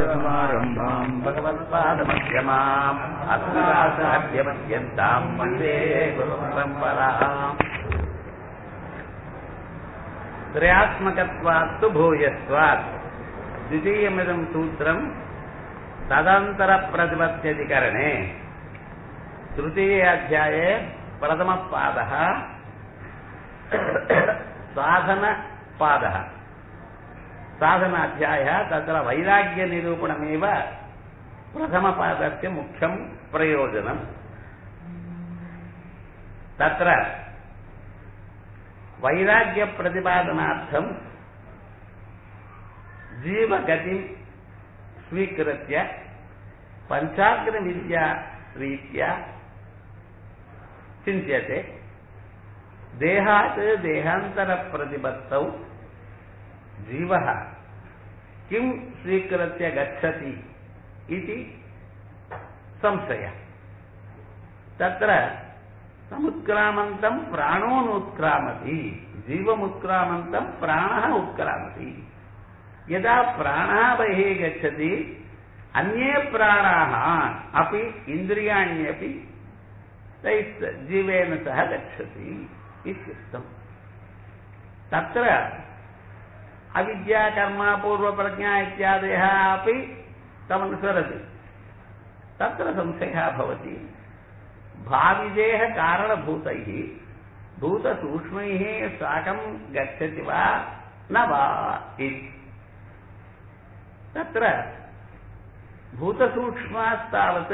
अस्मदाचार्यपर्यन्ताम् भगवत्पादमध्यमाम् अस्मदाचार्यपर्यन्ताम् वन्दे गुरुपरम्पराम् त्रयात्मकत्वात्तु भूयस्वात् द्वितीयमिदम् सूत्रम् तदन्तरप्रतिपत्त्यधिकरणे तृतीये अध्याये प्रथमः पादः साधनपादः साधनाध्यायः तत्र वैराग्यनिरूपणमेव प्रथमपादस्य मुख्यं प्रयोजनम् तत्र वैराग्यप्रतिपादनार्थं जीवगतिं स्वीकृत्य पञ्चाग्रविद्यारीत्या चिन्त्यते देहात् देहान्तरप्रतिपत्तौ जीवः किं स्वीकृत्य गच्छति इति संशयः तत्र समुत्क्रामन्तं प्राणोनुत्क्रामति जीवमुत्क्रामन्तं प्राणः उत्क्रामति यदा प्राणः बहिः गच्छति अन्ये प्राणाः अपि इन्द्रियाण्यपि तैः जीवेन सह गच्छति इत्युक्तम् तत्र अविद्या कर्म पूर्वप्रज्ञा इत्यादयः अपि तमनुसरति तत्र संशयः भवति भाविदेः कारणभूतैः भूतसूक्ष्मैः साकं गच्छति वा न वा इति तत्र भूतसूक्ष्मास्तावत्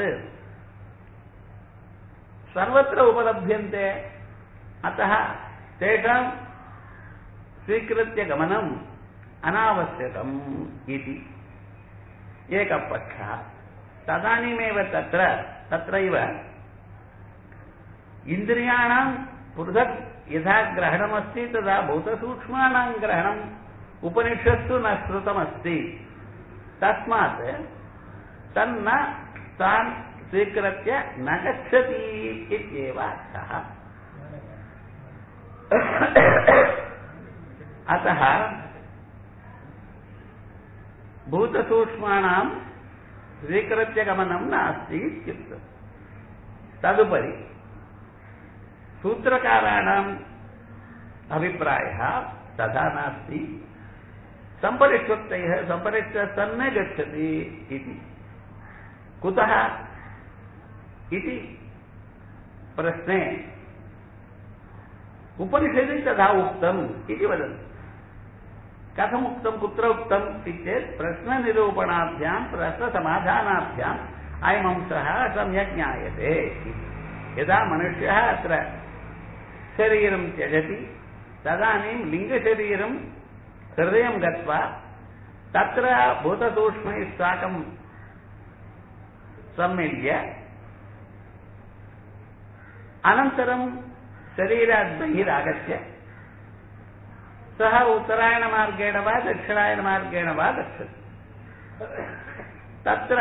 सर्वत्र उपलभ्यन्ते अतः तेषां स्वीकृत्य गमनम् अनावश्यकम् इति एकः पक्षः तदानीमेव तत्र तत्रैव इन्द्रियाणां पृथक् यथा ग्रहणमस्ति तदा भूतसूक्ष्माणां ग्रहणम् उपनिषत्सु न श्रुतमस्ति तस्मात् तन्न तान् स्वीकृत्य न गच्छति इत्येव अर्थः अतः भूतसूक्ष्माणां स्वीकृत्य गमनं नास्ति इत्युक्तम् तदुपरि सूत्रकाराणाम् अभिप्रायः तथा नास्ति सम्परिष्वक्तैः सम्परिष्वस्तन्न गच्छति इति कुतः इति प्रश्ने उपनिषदि तथा उक्तम् इति वदन्ति कथमुक्तं कुत्र उक्तम् इत्येत् प्रश्ननिरूपणाभ्यां प्रश्नसमाधानाभ्याम् अयमंशः सम्यक् ज्ञायते यदा मनुष्यः अत्र शरीरं त्यजति तदानीं लिङ्गशरीरं हृदयं गत्वा तत्र भूतसूक्ष्मैः साकं सम्मिल्य अनन्तरं शरीरात् बहिरागत्य सः उत्तरायणमार्गेण वा दक्षिणायनमार्गेण वा गच्छति तत्र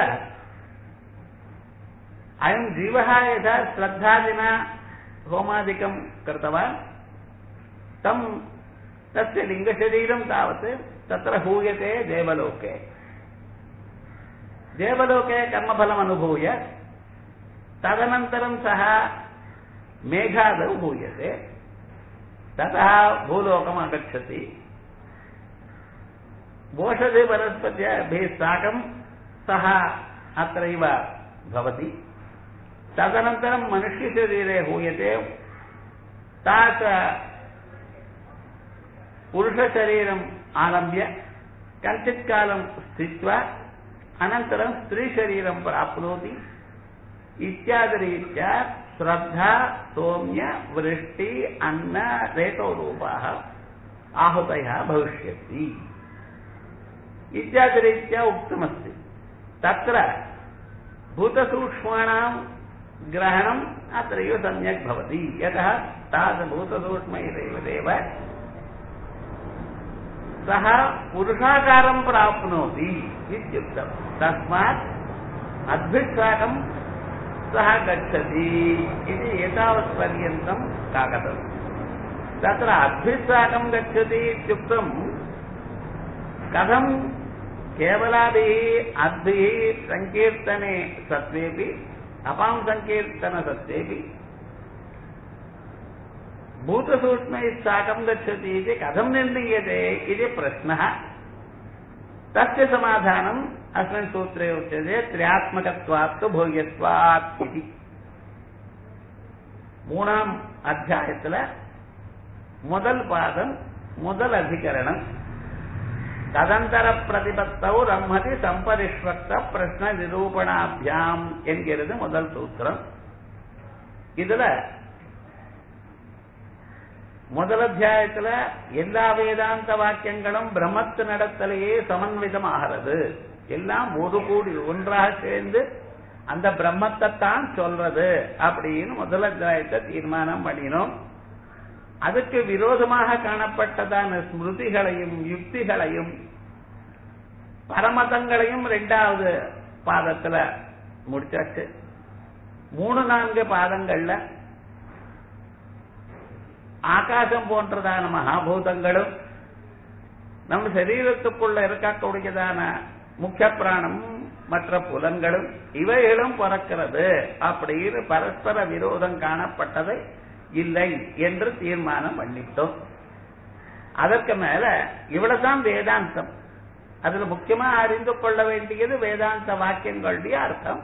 अयं जीवः यथा श्रद्धादिना होमादिकं कृतवान् तं तस्य लिङ्गशरीरं तावत् तत्र हूयते देवलोके देवलोके कर्मफलमनुभूय तदनन्तरं सः मेघादौ भूयते ततः भूलोकम् आगच्छति ओषधिवनस्पत्याभिः साकं सः अत्रैव भवति तदनन्तरं मनुष्यशरीरे हूयते तास पुरुषशरीरम् आलम्ब्य कञ्चित् कालं स्थित्वा अनन्तरं स्त्रीशरीरं प्राप्नोति इत्यादिरीत्या श्रद्धा सौम्य वृष्टि अन्न रेतोरूपाः आहुतयः भविष्यन्ति इत्यादिरीत्या उक्तमस्ति तत्र भूतसूक्ष्माणां ग्रहणम् अत्रैव सम्यक् भवति यतः तादृशभूतसूक्ष्मैरेव देव सः पुरुषाकारं प्राप्नोति इत्युक्तम् तस्मात् अद्भिस्साकं सः गच्छति इति एतावत्पर्यन्तं काकतम् तत्र अद्भिस्साकं गच्छति इत्युक्तं कथं கேவலாபிः அத்பிः சங்கீர்த்தने सत्त्वेऽपि अपां सङ्कीर्तनसत्त्वेऽपि भूतसूक्ष्मैः साकं गच्छति इति कथं निर्णीयते इति प्रश्नः तस्य समाधानम् अस्मिन् सूत्रे उच्यते त्र्यात्मकत्वात् तु भोग्यत्वात् इति மூணாம் அத்தியாயத்துல முதல் பாதம் முதல் அதிகரணம் ததந்தர பிரதிபத்தௌ ரம்மதி சம்பரிஷ்வக்த பிரஷ்ன நிரூபணாபியாம் என்கிறது முதல் சூத்திரம் இதுல முதல் அத்தியாயத்துல எல்லா வேதாந்த வாக்கியங்களும் பிரம்மத்து நடத்தலையே சமன்விதமாகிறது எல்லாம் ஒரு கூடி ஒன்றாக சேர்ந்து அந்த பிரம்மத்தை தான் சொல்றது அப்படின்னு முதல் அத்தியாயத்தை தீர்மானம் பண்ணினோம் அதுக்கு விரோதமாக காணப்பட்டதான ஸ்மிருதிகளையும் யுக்திகளையும் பரமதங்களையும் ரெண்டாவது பாதத்துல முடிச்சாச்சு மூணு நான்கு பாதங்கள்ல ஆகாசம் போன்றதான மகாபூதங்களும் நம் சரீரத்துக்குள்ள இருக்கக்கூடியதான முக்கிய பிராணம் மற்ற புலன்களும் இவைகளும் பிறக்கிறது அப்படின்னு பரஸ்பர விரோதம் காணப்பட்டதை இல்லை என்று தீர்மானம் பண்ணிட்டோம் அதற்கு மேல இவ்வளவுதான் வேதாந்தம் அதுல முக்கியமா அறிந்து கொள்ள வேண்டியது வேதாந்த வாக்கியங்களுடைய அர்த்தம்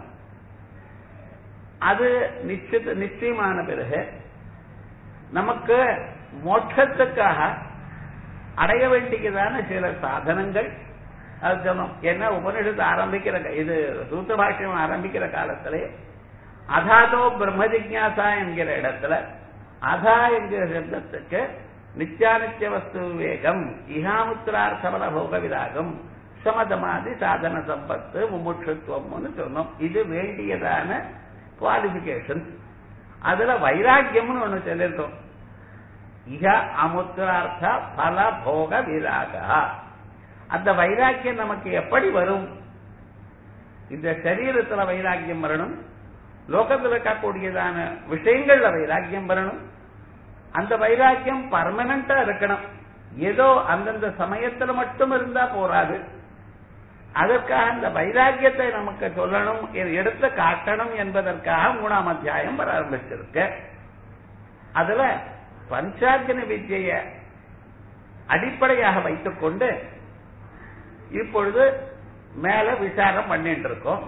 அது நிச்சய நிச்சயமான பிறகு நமக்கு மோட்சத்துக்காக அடைய வேண்டியதான சில சாதனங்கள் அது சொன்னோம் என்ன உபனிஷத்து ஆரம்பிக்கிற இது சூத்திர பாஷ்யம் ஆரம்பிக்கிற காலத்திலே அதாதோ பிரம்ம ஜிக்யாசா என்கிற இடத்துல அதா என்கிற சப்தத்துக்கு நித்யானித்திய வஸ்து விவேகம் இகாமுத்திரார்த்தபல போக விராகம் சமதமாதி சாதன சம்பத்து முமுட்சுத்துவம்னு சொன்னோம் இது வேண்டியதான குவாலிபிகேஷன் அதுல வைராக்கியம்னு ஒண்ணு சொல்லியிருக்கோம் இக அமுத்திரார்த்த பல போக விராகா அந்த வைராக்கியம் நமக்கு எப்படி வரும் இந்த சரீரத்துல வைராக்கியம் வரணும் லோகத்தில் இருக்கக்கூடியதான விஷயங்கள்ல வைராக்கியம் வரணும் அந்த வைராக்கியம் பர்மனண்டா இருக்கணும் ஏதோ அந்தந்த சமயத்துல மட்டும் இருந்தா போராது அதற்காக அந்த வைராக்கியத்தை நமக்கு சொல்லணும் எடுத்து காட்டணும் என்பதற்காக மூணாம் அத்தியாயம் ஆரம்பிச்சிருக்க அதுல பஞ்சாக்கின வித்திய அடிப்படையாக வைத்துக் கொண்டு இப்பொழுது மேல விசாரம் பண்ணிட்டு இருக்கோம்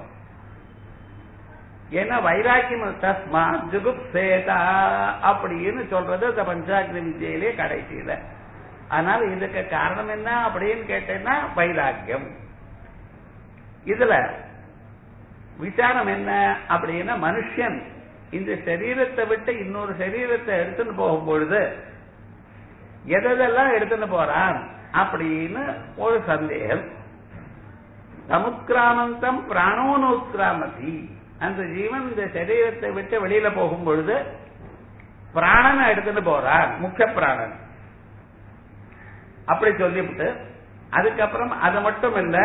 ஏன்னா வைராக்கியம் தஸ்மா ஜுகுப்சேதா அப்படின்னு சொல்றது இந்த பஞ்சாக்கிர வித்தியிலே கடைசியில ஆனால் இதுக்கு காரணம் என்ன அப்படின்னு கேட்டேன்னா வைராக்கியம் இதுல விசாரம் என்ன அப்படின்னா மனுஷன் இந்த சரீரத்தை விட்டு இன்னொரு சரீரத்தை எடுத்துன்னு போகும் பொழுது எதெல்லாம் எடுத்துன்னு போறான் அப்படின்னு ஒரு சந்தேகம் சமுத்கிராமந்தம் பிராணோனுத்கிராமதி அந்த ஜீவன் இந்த சரீரத்தை விட்டு வெளியில போகும் பொழுது பிராணனை எடுத்துட்டு போறான் முக்கிய பிராணன் அப்படி சொல்லிவிட்டு அதுக்கப்புறம் அது மட்டும் இல்ல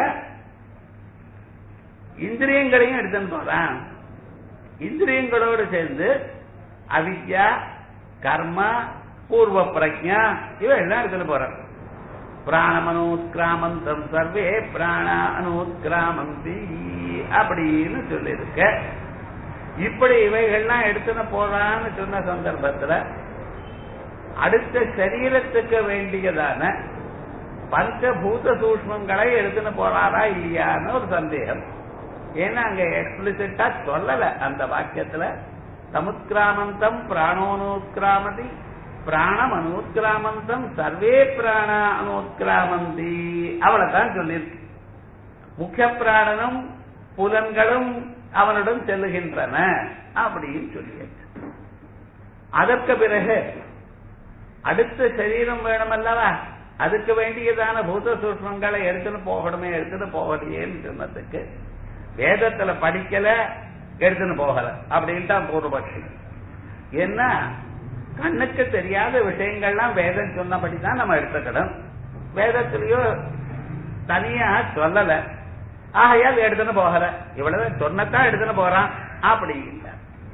இந்திரியங்களையும் எடுத்துட்டு போறான் இந்திரியங்களோடு சேர்ந்து அவித்யா கர்மா பூர்வ பிரஜா இவையெல்லாம் எடுத்துட்டு போறான் பிராணமனோத்கிராமந்தம் சர்வே பிராண அனோத்கிராமந்தி அப்படின்னு சொல்லியிருக்க இப்படி இவைகள்லாம் எடுத்துன்னு போறான்னு சொன்ன சந்தர்ப்பத்துல அடுத்த சரீரத்துக்கு வேண்டியதான பஞ்சபூத சூஷ்மங்களை எடுத்துன்னு போறாரா இல்லையான்னு ஒரு சந்தேகம் ஏன்னா அங்க எக்ஸ்பிளிசிட்டா சொல்லல அந்த வாக்கியத்துல சமுத்கிராமந்தம் பிராணோனுத்கிராமதி பிராணம் அனுத்கிராமந்தம் சர்வே பிராண அனுத்கிராமந்தி அவ்வளவுதான் சொல்லியிருக்கு முக்கிய பிராணனும் புலன்களும் அவனுடன் செல்லுகின்றன அப்படின்னு சொல்லியாச்சு அதற்கு பிறகு அடுத்த சரீரம் வேணும் அல்லவா அதுக்கு வேண்டியதான பூத சூஷ்மங்களை எடுத்துன்னு போகணுமே எடுத்துன்னு போகலையேன்னு சொன்னதுக்கு வேதத்துல படிக்கல எடுத்துன்னு போகல அப்படின்ட்டு பூர்வபக்ஷி என்ன கண்ணுக்கு தெரியாத விஷயங்கள்லாம் வேதம் சொன்னபடிதான் நம்ம எடுத்துக்கணும் வேதத்திலயோ தனியா சொல்லல ஆகையால் எடுத்துன்னு போகல இவ்வளவு சொன்னத்தான் எடுத்துன்னு போறான் அப்படி இல்லை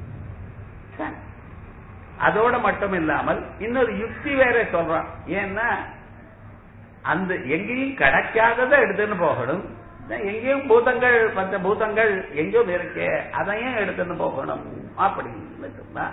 அதோட மட்டும் இல்லாமல் இன்னொரு யுக்தி வேற சொல்றான் ஏன்னா அந்த எங்கேயும் கிடைக்காததை எடுத்துன்னு போகணும் எங்கேயும் பூதங்கள் பஞ்ச பூதங்கள் எங்கேயும் இருக்கே அதையும் எடுத்துன்னு போகணும் அப்படின்னு சொன்னா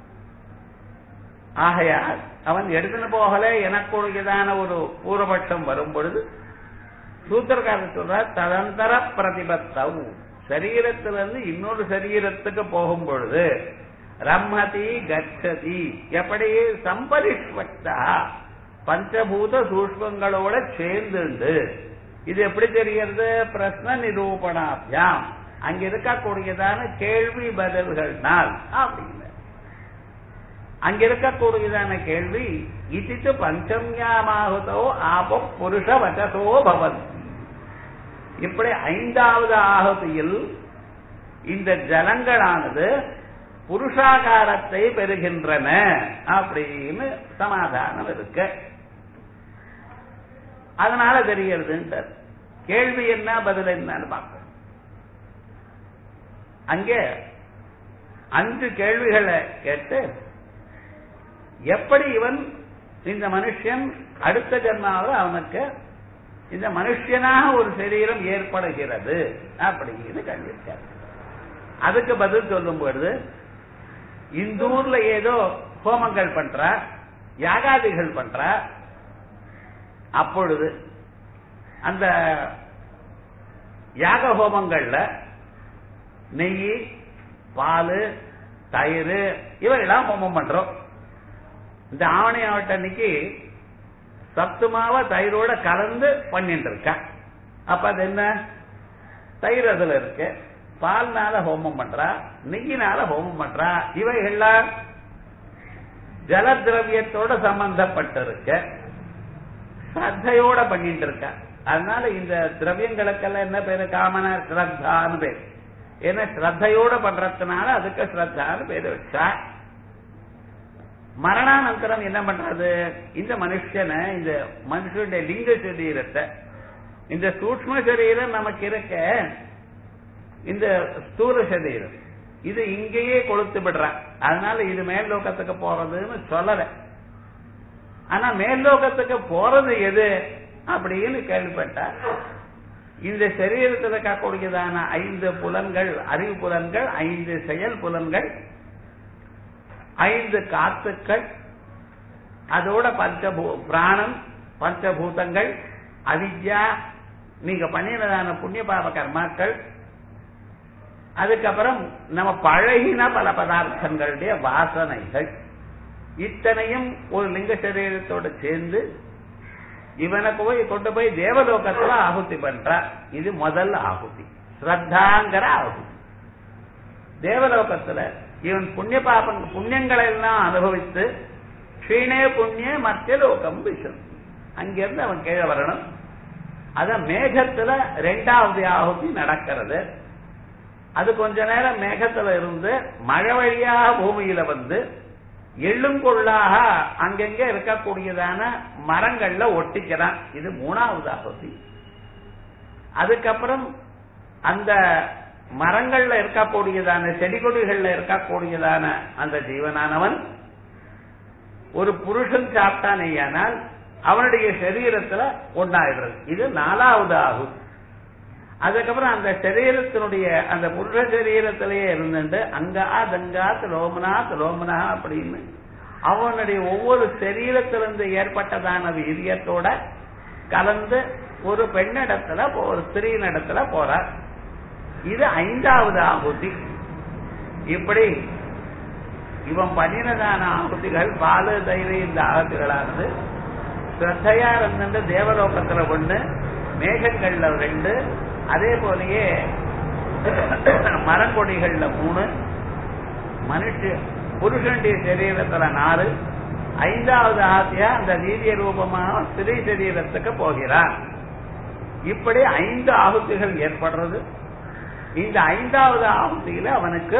ஆகையால் அவன் எடுத்துன்னு போகல எனக்குரியதான ஒரு பூர்வபட்சம் வரும் பொழுது சூத்திரக்காரர் சொல்ற ததந்தர பிரதிபத்தம் சரீரத்திலிருந்து இன்னொரு சரீரத்துக்கு போகும் பொழுது ரம்மதி கச்சதி எப்படி சம்பரிஷ்வக்தா பஞ்சபூத சூஷ்மங்களோட சேர்ந்துண்டு இது எப்படி தெரிகிறது பிரஸ்ன நிரூபணாபியாம் அங்க இருக்கக்கூடியதான கேள்வி பதில்கள்னால் அப்படின்னு அங்க இருக்கக்கூடியதான கேள்வி இதித்து பஞ்சம்யாமாகுதோ ஆபோ புருஷ வச்சசோ பவன் இப்படி ஐந்தாவது ஆகுதியில் இந்த ஜலங்களானது புருஷாகாரத்தை பெறுகின்றன அப்படின்னு சமாதானம் இருக்கு அதனால தெரியறது கேள்வி என்ன பதில் என்னன்னு பார்க்கணும் அங்கே அஞ்சு கேள்விகளை கேட்டு எப்படி இவன் இந்த மனுஷன் அடுத்த ஜென்மாவில் அவனுக்கு இந்த மனுஷனாக ஒரு சரீரம் ஏற்படுகிறது அப்படின்னு கண்டிருக்கார் அதுக்கு பதில் சொல்லும் பொழுது இந்த ஊர்ல ஏதோ ஹோமங்கள் பண்ற யாகாதிகள் பண்ற அப்பொழுது அந்த யாக ஹோமங்கள்ல நெய் பால் தயிர் இவையெல்லாம் ஹோமம் பண்றோம் இந்த ஆவணி ஆவட்ட அன்னைக்கு சத்து மாவ தயிரோட கலந்து பண்ணிட்டு இருக்க அப்ப அது என்ன தயிர் அதுல இருக்கு பால்னால ஹோமம் பண்றா நெய்யினால ஹோமம் பண்றா இவைகள்லாம் ஜல திரவியத்தோட சம்பந்தப்பட்டிருக்க ஸ்ரத்தையோட பண்ணிட்டு இருக்க அதனால இந்த திரவியங்களுக்கெல்லாம் என்ன பேரு காமன ஸ்ரத்தான்னு பேர் ஏன்னா ஸ்ரத்தையோட பண்றதுனால அதுக்கு ஸ்ரத்தான்னு பேரு வச்சா மரணானந்தரம் என்ன பண்றது இந்த மனுஷனை இந்த மனுஷனுடைய லிங்க சரீரத்தை இந்த சூக்ம சரீரம் நமக்கு இருக்க இந்த ஸ்தூல சரீரம் இது இங்கேயே கொளுத்து விடுறான் அதனால இது மேல் லோகத்துக்கு போறதுன்னு சொல்லல ஆனா மேல் லோகத்துக்கு போறது எது அப்படின்னு கேள்விப்பட்டா இந்த சரீரத்தில் இருக்கக்கூடியதான ஐந்து புலன்கள் அறிவு புலன்கள் ஐந்து செயல் புலன்கள் ஐந்து காத்துக்கள் அதோட பஞ்சபூ பிராணம் பஞ்சபூதங்கள் அவித்யா நீங்க பண்ணினதான புண்ணிய பாப கர்மாக்கள் அதுக்கப்புறம் நம்ம பழகின பல பதார்த்தங்களுடைய வாசனைகள் இத்தனையும் ஒரு லிங்க சரீரத்தோட சேர்ந்து இவனை போய் கொண்டு போய் தேவலோகத்துல ஆகுதி பண்றா இது முதல் ஆகுதி ஸ்ரத்தாங்கிற ஆகுதி தேவலோகத்துல இவன் புண்ணிய பாபம் புண்ணியங்களை எல்லாம் அனுபவித்து க்ஷீணே புண்ணிய மத்திய லோகம் விஷம் அங்கிருந்து அவன் கீழே வரணும் அத மேகத்துல ரெண்டாவது ஆகுதி நடக்கிறது அது கொஞ்ச நேரம் மேகத்துல இருந்து மழை வழியாக பூமியில வந்து எள்ளுங்கொள்ளாக அங்கங்க இருக்கக்கூடியதான மரங்கள்ல ஒட்டிக்கிறான் இது மூணாவது ஆகுதி அதுக்கப்புறம் அந்த மரங்கள்ல இருக்கக்கூடியதான செடி கொடிகள்ல இருக்கக்கூடியதான அந்த ஜீவனானவன் ஒரு புருஷன் சாப்பிட்டானேயானால் அவனுடைய சரீரத்துல ஒன்னாயிடுறது இது நாலாவது ஆகும் அதுக்கப்புறம் அந்த சரீரத்தினுடைய அந்த புருஷ சரீரத்திலேயே இருந்துட்டு அங்கா தங்கா திலோமனா திலோமனா அப்படின்னு அவனுடைய ஒவ்வொரு சரீரத்திலிருந்து ஏற்பட்டதான வீரியத்தோட கலந்து ஒரு பெண்ணிடத்துல ஒரு ஸ்திரீனிடத்துல போறார் இது ஐந்தாவது ஆகுதி இப்படி இவன் பண்ணினதான ஆகுதிகள் பாலு தைரிய இந்த ஆகுதிகளானது ஸ்ரத்தையா இருந்துட்டு தேவலோகத்துல ஒண்ணு மேகங்கள்ல ரெண்டு அதே போலயே மரங்கொடிகள்ல மூணு மனுஷ புருஷனுடைய சரீரத்துல நாலு ஐந்தாவது ஆசையா அந்த வீரிய ரூபமாக ஸ்திரீ சரீரத்துக்கு போகிறான் இப்படி ஐந்து ஆகுதிகள் ஏற்படுறது இந்த ஐந்தாவது ஆகுதியில அவனுக்கு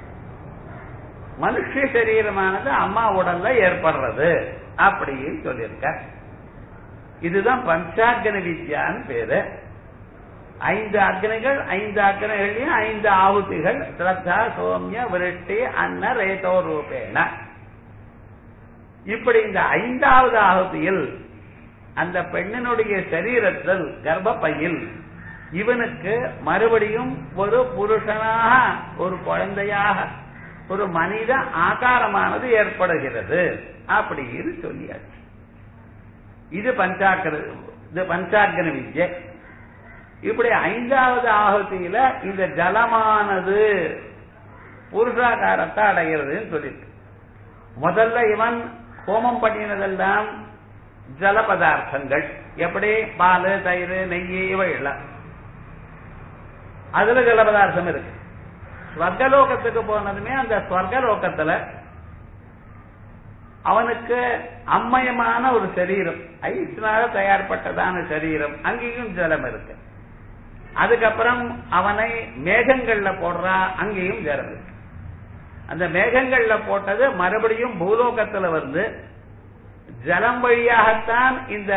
மனுஷ சரீரமானது அம்மா உடல்ல ஏற்படுறது அப்படின்னு சொல்லியிருக்க இதுதான் பஞ்சாக்ன வித்யான்னு பேரு ஐந்து அக்னிகள் ஐந்து அக்னிகளையும் ஐந்து ஆகுதிகள் ஸ்ரத்தா சோமிய விருஷ்டி அன்ன ரேதோ ரூபேன இப்படி இந்த ஐந்தாவது ஆகுதியில் அந்த பெண்ணினுடைய சரீரத்தில் கர்ப்பப்பையில் இவனுக்கு மறுபடியும் ஒரு புருஷனாக ஒரு குழந்தையாக ஒரு மனித ஆகாரமானது ஏற்படுகிறது அப்படின்னு சொல்லியாச்சு இது பஞ்சாக்கர இது பஞ்சாக்கர வித்யை இப்படி ஐந்தாவது ஆகுதியில இந்த ஜலமானது புருஷாகாரத்தை அடைகிறதுன்னு சொல்லியிருக்கு முதல்ல இவன் ஹோமம் பண்ணினதெல்லாம் ஜல பதார்த்தங்கள் எப்படி பால் தயிர் நெய் இவையெல்லாம் அதுல ஜல பதார்த்தம் இருக்கு ஸ்வர்கலோகத்துக்கு போனதுமே அந்த ஸ்வர்கலோகத்துல அவனுக்கு அம்மயமான ஒரு சரீரம் ஐஸ்னால தயார்பட்டதான சரீரம் அங்கேயும் ஜலம் இருக்கு அதுக்கப்புறம் அவனை மேகங்கள்ல போடுறா அங்கேயும் ஜலம் இருக்கு அந்த மேகங்கள்ல போட்டது மறுபடியும் பூலோகத்துல வந்து ஜலம் வழியாகத்தான் இந்த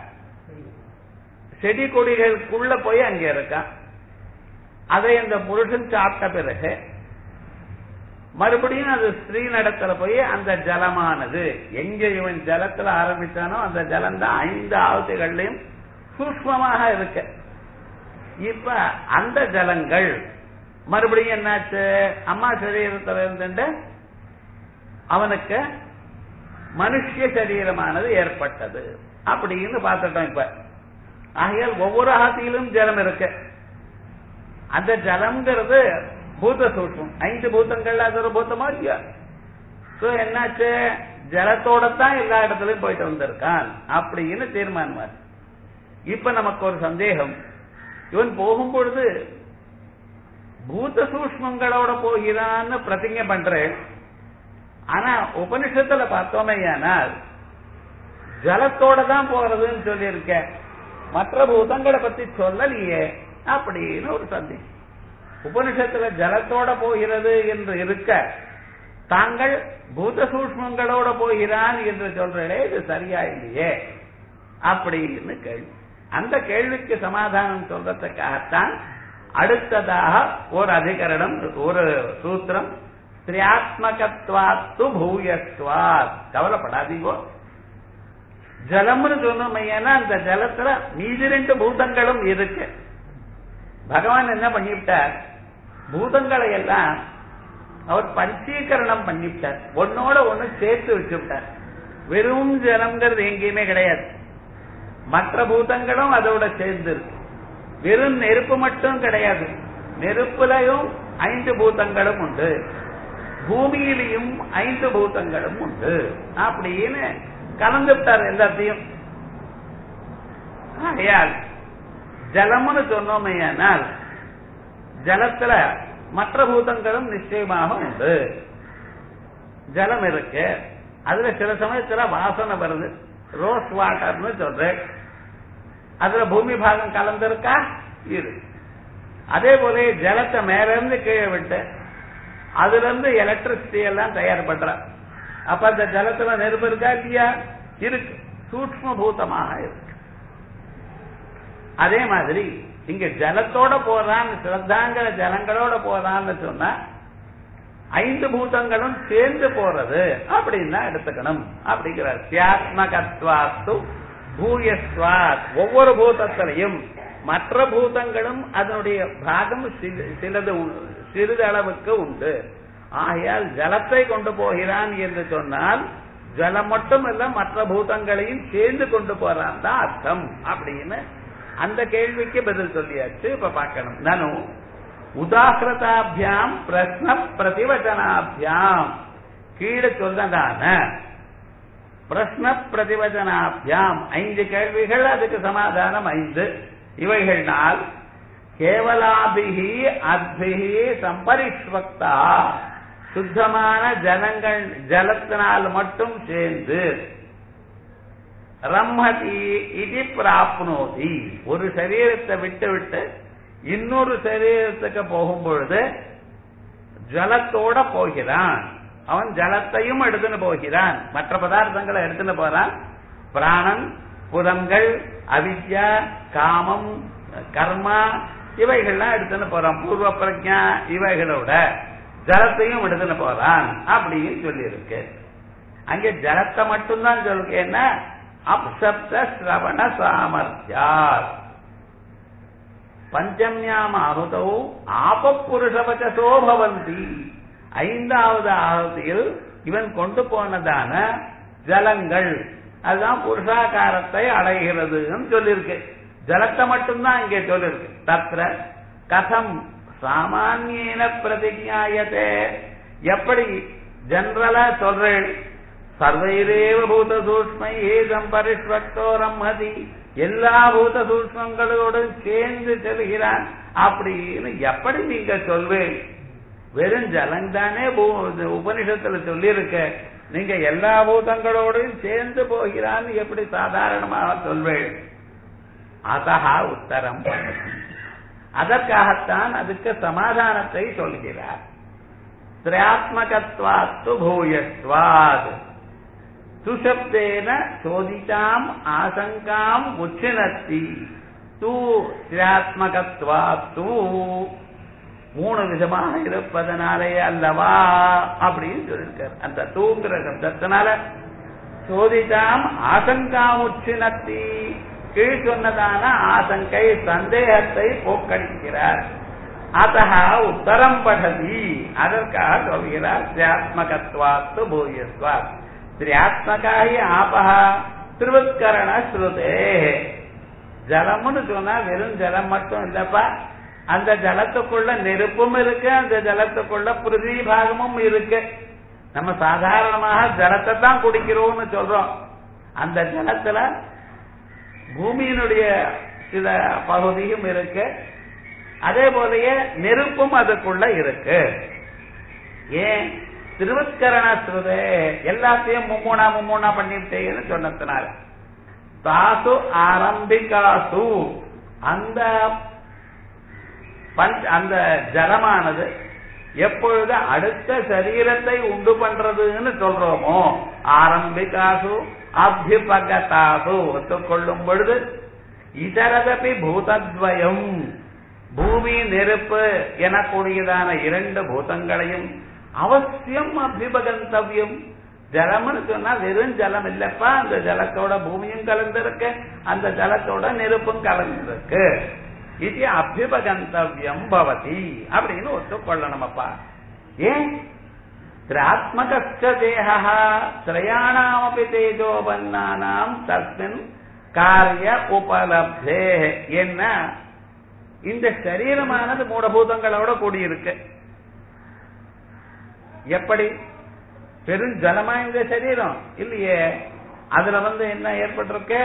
செடி கொடிகளுக்குள்ள போய் அங்க இருக்கான் அதை இந்த புருஷன் சாப்பிட்ட பிறகு மறுபடியும் அது ஸ்ரீ நடத்துல போய் அந்த ஜலமானது எங்க இவன் ஜலத்துல ஆரம்பிச்சானோ அந்த ஜலம் தான் ஐந்து ஆவத்துகள்லையும் சூக்மமாக இருக்கு இப்ப அந்த ஜலங்கள் மறுபடியும் என்னாச்சு அம்மா சரீரத்துல இருந்துட்டு அவனுக்கு மனுஷ சரீரமானது ஏற்பட்டது அப்படின்னு பார்த்துட்டோம் இப்ப ஆகையால் ஒவ்வொரு ஆத்தியிலும் ஜலம் இருக்கு அந்த ஜலம்ங்கிறது பூத சூட்சம் ஐந்து பூதங்கள்ல அது ஒரு பூத்தமா இல்லையா சோ என்னாச்சு ஜலத்தோட தான் எல்லா இடத்துலயும் போயிட்டு வந்திருக்கான் அப்படின்னு தீர்மானம் இப்ப நமக்கு ஒரு சந்தேகம் இவன் போகும் பொழுது பூத சூஷ்மங்களோட போகிறான்னு பிரதிங்க பண்றேன் ஆனா உபனிஷத்துல பார்த்தோமையானால் ஜலத்தோட தான் போறதுன்னு சொல்லியிருக்க மற்ற பூதங்களை பத்தி சொல்லலையே அப்படின்னு ஒரு சந்தேகம் உபனிஷத்துல ஜலத்தோட போகிறது என்று இருக்க தாங்கள் பூத சூஷ்மங்களோட போகிறான் என்று சொல்றே இது சரியா இல்லையே அப்படின்னு கேள்வி அந்த கேள்விக்கு சமாதானம் சொல்றதுக்காகத்தான் அடுத்ததாக ஒரு அதிகரணம் ஒரு சூத்திரம் திரியாத்மகத்வாத்து பூயஸ்வாத் கவலைப்படாதீங்கோ ஜலம்னு சொன்னோமையானா அந்த ஜலத்துல மீதி ரெண்டு பூதங்களும் இருக்கு பகவான் என்ன பண்ணிவிட்டார் பூதங்களை எல்லாம் அவர் பஞ்சீகரணம் பண்ணிவிட்டார் ஒன்னோட ஒண்ணு சேர்த்து வச்சுவிட்டார் வெறும் ஜலம்ங்கிறது எங்கேயுமே கிடையாது மற்ற பூதங்களும் அதோட சேர்ந்து இருக்கு வெறும் நெருப்பு மட்டும் கிடையாது நெருப்புலையும் ஐந்து பூதங்களும் உண்டு பூமியிலையும் ஐந்து பூதங்களும் உண்டு அப்படின்னு கலந்துட்டார் எல்லாத்தையும் ஆகையால் ஜலம்னு சொன்னோமையானால் ஜலத்துல மற்ற பூதங்களும் நிச்சயமாக உண்டு ஜலம் இருக்கு அதுல சில சமயத்துல வாசனை வருது ரோஸ் வாட்டர்னு சொல்றேன் அதுல பூமி பாகம் கலந்திருக்கா இரு அதே போல ஜலத்தை மேல இருந்து கீழே விட்டு அதுல இருந்து எலக்ட்ரிசிட்டி எல்லாம் தயார் பண்ற அப்ப அந்த ஜலத்துல நெருப்பு இருக்கா இல்லையா இருக்கு சூக்ம பூதமாக இருக்கு அதே மாதிரி இங்க ஜலத்தோட போறான் சிரத்தாங்கிற ஜலங்களோட போறான்னு சொன்னா ஐந்து பூதங்களும் சேர்ந்து போறது அப்படின்னு எடுத்துக்கணும் அப்படிங்கிறார் தியாத்மகத்வாத்து பூயஸ்வாத் ஒவ்வொரு பூதத்திலையும் மற்ற பூதங்களும் அதனுடைய பாகம் சிலது சிறிதளவுக்கு உண்டு ஆகையால் ஜலத்தை கொண்டு போகிறான் என்று சொன்னால் ஜலம் மட்டும் இல்ல மற்ற பூதங்களையும் சேர்ந்து கொண்டு போறான் தான் அர்த்தம் அப்படின்னு அந்த கேள்விக்கு பதில் சொல்லியாச்சு இப்ப பார்க்கணும் நானும் உதாகிருதாபியாம் பிரஸ்ன பிரதிவச்சனாபியாம் கீழே சொல்லதான பிரஸ்ன பிரதிவச்சனாபியாம் ஐந்து கேள்விகள் அதுக்கு சமாதானம் ஐந்து இவைகள்னால் கேவலாபிகி அத்பிகி சம்பரிஷ்வக்தா சுத்தமான ஜனங்கள் ஜலத்தினால் மட்டும் சேர்ந்து ரம்மதி இது பிராப்னோதி ஒரு சரீரத்தை விட்டு விட்டு இன்னொரு சரீரத்துக்கு போகும் பொழுது ஜலத்தோட போகிறான் அவன் ஜலத்தையும் எடுத்துன்னு போகிறான் மற்ற பதார்த்தங்களை எடுத்துன்னு போறான் பிராணன் புலங்கள் அவித்யா காமம் கர்மா இவைகள்லாம் எடுத்துன்னு போறான் பூர்வ பிரஜா இவைகளோட ஜலத்தையும் எடுத்துன்னு போறான் அப்படின்னு சொல்லி இருக்கு அங்க ஜலத்தை மட்டும்தான் சொல்லுக்கேன்னா அப்சப்த சிரவண சாமர்த்தியா பஞ்சம்யாம் ஆகுதோ ஆபப்புருஷபச்சசோ பவந்தி ஐந்தாவது ஆகுதியில் இவன் கொண்டு போனதான ஜலங்கள் அதுதான் புருஷாகாரத்தை அடைகிறதுன்னு சொல்லியிருக்கு ஜலத்தை மட்டும்தான் இங்கே சொல்லிருக்கு தத்ர கதம் சாமானியன பிரதிஜாயத்தே எப்படி ஜெனரலா சொல்றேன் சர்வைரேவ பூத சூஷ்மை ஏதம் பரிஷ்வக்தோ ரம்மதி எல்லா பூத சூஷ்மங்களோடும் சேர்ந்து செல்கிறான் அப்படின்னு எப்படி நீங்க சொல்வேன் வெறும் ஜலம் தானே உபனிஷத்துல சொல்லியிருக்க நீங்க எல்லா பூதங்களோடும் சேர்ந்து போகிறான்னு எப்படி சாதாரணமாக சொல்வேன் அதஹா உத்தரம் அதற்காகத்தான் அதுக்கு சமாதானத்தை சொல்கிறார் திரையாத்மகத்வாத்து பூயஸ்வாத் சுஷப்தேன சோதிதாம் ஆசங்காம் உச்சினத்தி தூ திரையாத்மகத்வாத்து மூணு விதமாக இருப்பதனாலே அல்லவா அப்படின்னு சொல்லியிருக்கார் அந்த தூங்குற சப்தத்தினால சோதிதாம் ஆசங்காம் உச்சினத்தி கீழ் சொன்னதான ஆசங்கை சந்தேகத்தை போக்கடிக்கிறார் அத்தः உத்தரம் படதி அதற்காக சொல்கிறார் திரியாத்மகத்வாத்து பூயஸ்வாத் திரியாத்மகாயி ஆபஹ திருவத்கரண ஸ்ருதே ஜலம்னு சொன்னா வெறும் ஜலம் மட்டும் இல்லப்பா அந்த ஜலத்துக்குள்ள நெருப்பும் இருக்கு அந்த ஜலத்துக்குள்ள பிருதி பாகமும் இருக்கு நம்ம சாதாரணமாக ஜலத்தை தான் குடிக்கிறோம்னு சொல்றோம் அந்த ஜலத்துல பூமியினுடைய சில பகுதியும் இருக்கு அதே போலயே நெருப்பும் அதுக்குள்ள இருக்கு ஏன் திருவத்கரண ஸ்ருதே எல்லாத்தையும் மும்மூணா மும்மூணா பண்ணிவிட்டேன்னு சொன்னதுனால தாசு ஆரம்பிகாசு அந்த பஞ்ச் அந்த ஜலமானது எப்பொழுது அடுத்த சரீரத்தை உண்டு பண்றதுன்னு சொல்றோமோ ஆரம்பிகாசு அபிபகதாசு ஒத்துக்கொள்ளும் பொழுது இதரதபி பூதத்வயம் பூமி நெருப்பு எனக்கூடியதான இரண்டு பூதங்களையும் அவசியம் அபிபகந்தவியம் ஜலம்னு சொன்னா வெறும் ஜலம் இல்லப்பா அந்த ஜலத்தோட பூமியும் கலந்திருக்கு அந்த ஜலத்தோட நெருப்பும் கலந்திருக்கு இது அபிபகந்தவியம் பவதி அப்படின்னு ஒத்துக்கொள்ளணுமப்பா ஏன் திராத்மகஸ்ட தேகா திரயாணாமபி தேஜோபன்னானாம் தஸ்மின் காரிய உபலப்தே என்ன இந்த சரீரமானது மூடபூதங்களோட கூடியிருக்கு எப்படி பெரும் ஜலமா இந்த சரீரம் இல்லையே அதுல வந்து என்ன ஏற்பட்டிருக்கு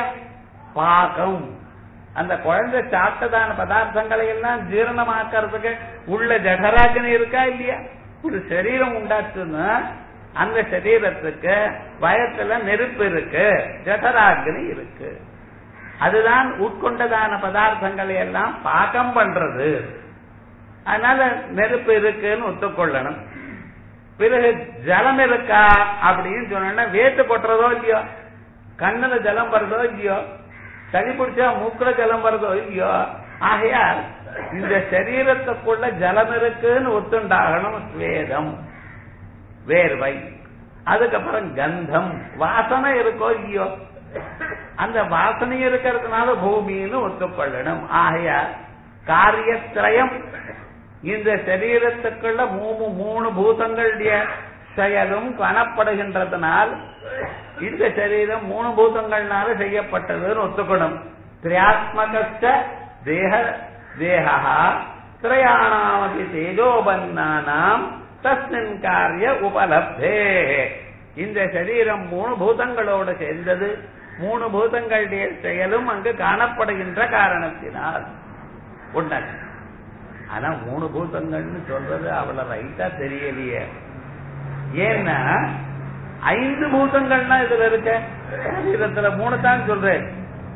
பாகம் அந்த குழந்தை சாப்பிட்டதான பதார்த்தங்களை எல்லாம் ஜீரணமாக்கிறதுக்கு உள்ள ஜடராக்னி இருக்கா இல்லையா ஒரு சரீரம் உண்டாச்சுன்னா அந்த சரீரத்துக்கு வயத்துல நெருப்பு இருக்கு ஜடராக்னி இருக்கு அதுதான் உட்கொண்டதான பதார்த்தங்களை எல்லாம் பாகம் பண்றது அதனால நெருப்பு இருக்குன்னு ஒத்துக்கொள்ளணும் பிறகு ஜலம் இருக்கா அப்படின்னு சொன்னா வேத்து கொட்டுறதோ இல்லையோ கண்ணுல ஜலம் வருதோ இல்லையோ சளி பிடிச்சா மூக்குல ஜலம் வருதோ இல்லையோ ஆகையால் இந்த சரீரத்துக்குள்ள ஜலம் இருக்குன்னு ஒத்துண்டாகணும் ஸ்வேதம் வேர்வை அதுக்கப்புறம் கந்தம் வாசனை இருக்கோ இல்லையோ அந்த வாசனை இருக்கிறதுனால பூமின்னு ஒத்துக்கொள்ளணும் ஆகையால் காரியத்திரயம் இந்த சரீரத்துக்குள்ள மூணு மூணு பூதங்களுடைய செயலும் காணப்படுகின்றதுனால் இந்த சரீரம் மூணு பூதங்கள்னால செய்யப்பட்டதுன்னு ஒத்துக்கணும் திரியாத்மகஸ்ட தேக தேகா திரயாணாமபி தேஜோபன்னானாம் தஸ்மின் காரிய உபலப்தே இந்த சரீரம் மூணு பூதங்களோடு சேர்ந்தது மூணு பூதங்களுடைய செயலும் அங்கு காணப்படுகின்ற காரணத்தினால் உண்டது ஆனா மூணு பூதங்கள்னு சொல்றது அவ்வளவு ரைட்டா தெரியலையே ஏன்னா ஐந்து பூதங்கள்னா இதுல இருக்க சரீரத்துல மூணு தான் சொல்றேன்